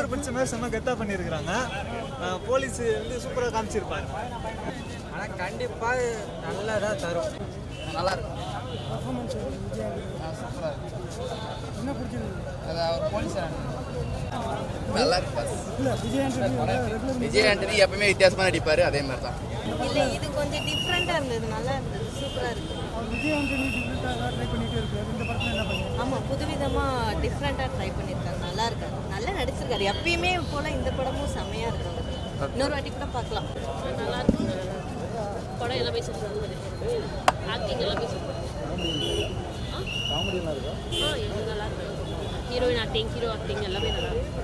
திமிர் பிடிச்ச மாதிரி செம்ம கெத்தா பண்ணியிருக்கிறாங்க போலீஸ் வந்து சூப்பராக காமிச்சிருப்பாங்க ஆனால் கண்டிப்பாக நல்லதாக தரும் நல்லா இருக்கும் என்ன பிடிச்சிருக்கு அது அவர் போலீஸ் நல்லா இருக்கு இல்லை விஜய் ஆண்டனி விஜய் ஆண்டனி எப்பவுமே வித்தியாசமாக நடிப்பார் அதே மாதிரி தான் இல்லை இது கொஞ்சம் டிஃப்ரெண்ட்டாக இருந்தது நல்லா இருந்தது சூப்பராக இருக்குது அவர் விஜய் ஆண்டனி டிஃப்ரெண்ட்டாக ட்ரை பண்ணிட்டே இருக்காரு இந்த படத்தில் என்ன பண்ணுங்க ஆமாம் புதுவிதமாக டிஃப்ரெண்ட்டாக ட்ரை பண்ணியிருக்காரு நல்லா இருக்காரு நல்லா நடிச்சிருக்காரு எப்பயுமே போல் இந்த படமும் செம்மையாக இருக்கு அவருக்கு. இன்னொரு வாட்டி கூட பார்க்கலாம் நல்லா இருக்கு படம் எல்லாமே சூப்பராக இருக்கு ஆக்டிங் எல்லாமே சூப்பர் காமெடியெல்லாம் இருக்கா ஆ எல்லாம் நல்லா இருக்கு ஹீரோயின் ஆக்டிங் ஹீரோ ஆக்டிங் எல்லாமே நல்லா இருக்கு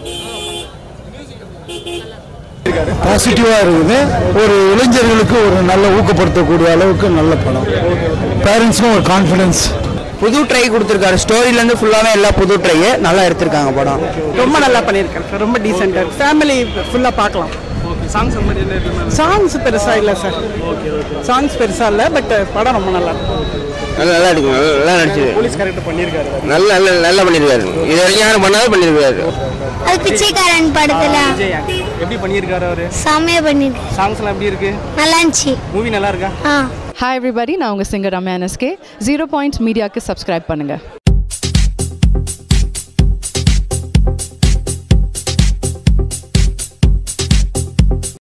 நல்லா இருக்கு பாசிட்டிவாக இருக்குது ஒரு இளைஞர்களுக்கு ஒரு நல்ல ஊக்கப்படுத்தக்கூடிய அளவுக்கு நல்ல படம் பேரண்ட்ஸ்க்கும் ஒரு கான்ஃபிடன்ஸ் புது ட்ரை கொடுத்துருக்காரு ஸ்டோரியிலேருந்து ஃபுல்லாகவே எல்லா புது ட்ரையே நல்லா எடுத்திருக்காங்க படம் ரொம்ப நல்லா பண்ணியிருக்காரு சார் ரொம்ப டீசெண்டாக இருக்கு ஃபேமிலி ஃபுல்லாக பார்க்கலாம் சாங்ஸ் பெருசா இல்லை சார் சாங்ஸ் பெருசா இல்லை பட் படம் ரொம்ப நல்லா இருக்கு நல்லா நல்லா இருக்கு நல்லா நடிச்சது போலீஸ் கேரக்டர் பண்ணியிருக்காரு நல்லா நல்லா நல்லா பண்ணியிருக்காரு இது வரைக்கும் யாரும் பண்ணாத பண்ணியிருக்காரு அது பிச்சைக்காரன் படத்துல விஜய் எப்படி பண்ணியிருக்காரு அவரு செம்மையா பண்ணிருக்கு சாங்ஸ்லாம் எப்படி இருக்கு நல்லா இருந்துச்சு மூவி நல்லா இருக்கா ஆ ஹாய் எவ்ரிபடி நான் உங்கள் singer Ramya NSK zero point மீடியாவுக்கு சப்ஸ்கிரைப் பண்ணுங்கள்